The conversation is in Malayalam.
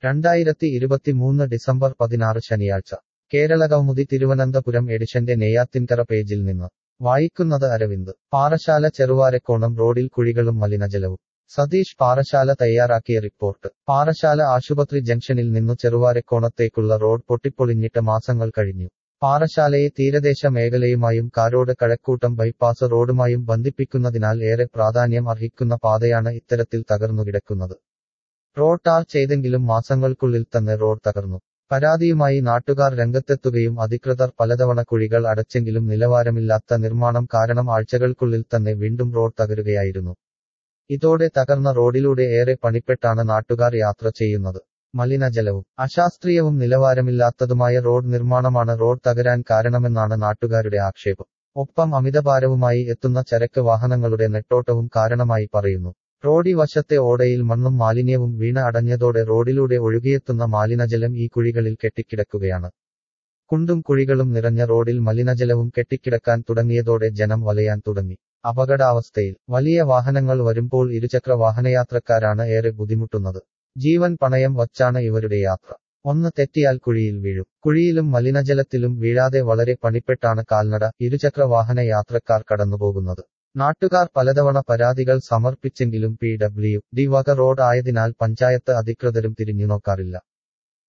രണ്ടായിരത്തി ഇരുപത്തിമൂന്ന് ഡിസംബർ പതിനാറ് ശനിയാഴ്ച കേരളകൗമുദി തിരുവനന്തപുരം എഡിഷന്റെ നെയ്യാത്തിൻകര പേജിൽ നിന്ന് വായിക്കുന്നത് അരവിന്ദ് പാറശാല ചെറുവാരക്കോണം റോഡിൽ കുഴികളും മലിനജലവും സതീഷ് പാറശാല തയ്യാറാക്കിയ റിപ്പോർട്ട് പാറശാല ആശുപത്രി ജംഗ്ഷനിൽ നിന്നു ചെറുവാരക്കോണത്തേക്കുള്ള റോഡ് പൊട്ടിപ്പൊളിഞ്ഞിട്ട് മാസങ്ങൾ കഴിഞ്ഞു പാറശാലയെ തീരദേശ മേഖലയുമായും കാരോട് കഴക്കൂട്ടം ബൈപ്പാസ് റോഡുമായും ബന്ധിപ്പിക്കുന്നതിനാൽ ഏറെ പ്രാധാന്യം അർഹിക്കുന്ന പാതയാണ് ഇത്തരത്തിൽ തകർന്നുകിടക്കുന്നത് റോഡ് ടാർ ചെയ്തെങ്കിലും മാസങ്ങൾക്കുള്ളിൽ തന്നെ റോഡ് തകർന്നു പരാതിയുമായി നാട്ടുകാർ രംഗത്തെത്തുകയും അധികൃതർ പലതവണ കുഴികൾ അടച്ചെങ്കിലും നിലവാരമില്ലാത്ത നിർമ്മാണം കാരണം ആഴ്ചകൾക്കുള്ളിൽ തന്നെ വീണ്ടും റോഡ് തകരുകയായിരുന്നു ഇതോടെ തകർന്ന റോഡിലൂടെ ഏറെ പണിപ്പെട്ടാണ് നാട്ടുകാർ യാത്ര ചെയ്യുന്നത് മലിനജലവും അശാസ്ത്രീയവും നിലവാരമില്ലാത്തതുമായ റോഡ് നിർമ്മാണമാണ് റോഡ് തകരാൻ കാരണമെന്നാണ് നാട്ടുകാരുടെ ആക്ഷേപം ഒപ്പം അമിതഭാരവുമായി എത്തുന്ന ചരക്ക് വാഹനങ്ങളുടെ നെട്ടോട്ടവും കാരണമായി പറയുന്നു റോഡി വശത്തെ ഓടയിൽ മണ്ണും മാലിന്യവും വീണ അടഞ്ഞതോടെ റോഡിലൂടെ ഒഴുകിയെത്തുന്ന മാലിനജലം ഈ കുഴികളിൽ കെട്ടിക്കിടക്കുകയാണ് കുണ്ടും കുഴികളും നിറഞ്ഞ റോഡിൽ മലിനജലവും കെട്ടിക്കിടക്കാൻ തുടങ്ങിയതോടെ ജനം വലയാൻ തുടങ്ങി അപകടാവസ്ഥയിൽ വലിയ വാഹനങ്ങൾ വരുമ്പോൾ ഇരുചക്ര വാഹനയാത്രക്കാരാണ് ഏറെ ബുദ്ധിമുട്ടുന്നത് ജീവൻ പണയം വച്ചാണ് ഇവരുടെ യാത്ര ഒന്ന് തെറ്റിയാൽ കുഴിയിൽ വീഴും കുഴിയിലും മലിനജലത്തിലും വീഴാതെ വളരെ പണിപ്പെട്ടാണ് കാൽനട ഇരുചക്ര വാഹന യാത്രക്കാർ കടന്നുപോകുന്നത് നാട്ടുകാർ പലതവണ പരാതികൾ സമർപ്പിച്ചെങ്കിലും പി ഡബ്ല്യു ഡി വക റോഡ് ആയതിനാൽ പഞ്ചായത്ത് അധികൃതരും തിരിഞ്ഞുനോക്കാറില്ല